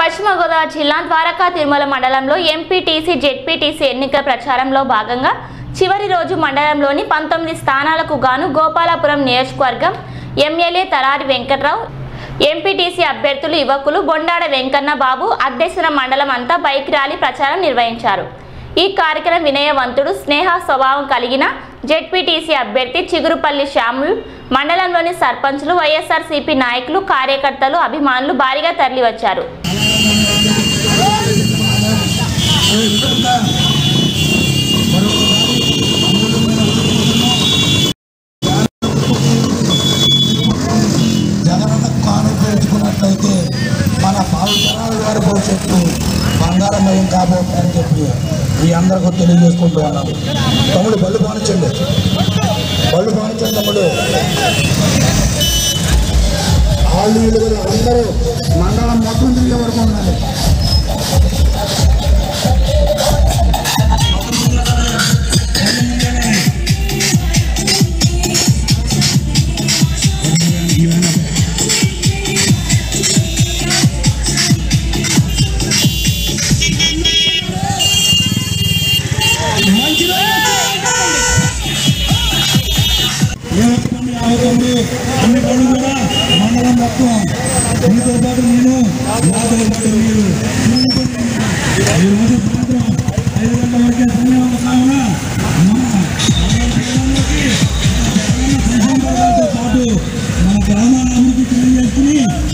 పశ్చిమ గోదావరి జిల్లా ద్వారకా తిరుమల మండలంలో ఎంపీటీసీ జెడ్పీటీసీ ఎన్నికల ప్రచారంలో భాగంగా చివరి రోజు మండలంలోని పంతొమ్మిది స్థానాలకు గాను గోపాలపురం నియోజకవర్గం ఎమ్మెల్యే తలారి వెంకట్రావు ఎంపీటీసీ అభ్యర్థులు యువకులు బొండాడ వెంకన్న బాబు అధ్యక్షుల మండలం అంతా బైక్ ర్యాలీ ప్రచారం నిర్వహించారు ఈ కార్యక్రమం వినయవంతుడు స్నేహ స్వభావం కలిగిన జెడ్పీటీసీ అభ్యర్థి చిగురుపల్లి శ్యాములు మండలంలోని సర్పంచులు వైఎస్ఆర్సీపీ నాయకులు కార్యకర్తలు అభిమానులు భారీగా తరలివచ్చారు జగనన్న కాను పేర్చుకున్నట్లయితే మన భావితరాల వారి భవిష్యత్తు బంగారమయం కాబోతుందని చెప్పి మీ అందరికీ తెలియజేసుకుంటూ ఉన్నాను తమ్ముడు బళ్ళు పానించండి బళ్ళు పానించండి తమ్ముడు వాళ్ళు వీళ్ళు కూడా అందరూ మండలం మొత్తం తిరిగే వరకు ఉండాలి అవుతుంది అన్ని పనులు కూడా మండలం మొత్తం మీతో పాటు నేను నాతో పాటు మీరు ఈ రోజు సాయంత్రం ఐదు గంటల వరకే సమయం ఉంది కావున మన మండల కేంద్రంలోకి జగనన్న సంక్షేమ పథకాలతో పాటు మన గ్రామాల అభివృద్ధి తెలియజేసుకుని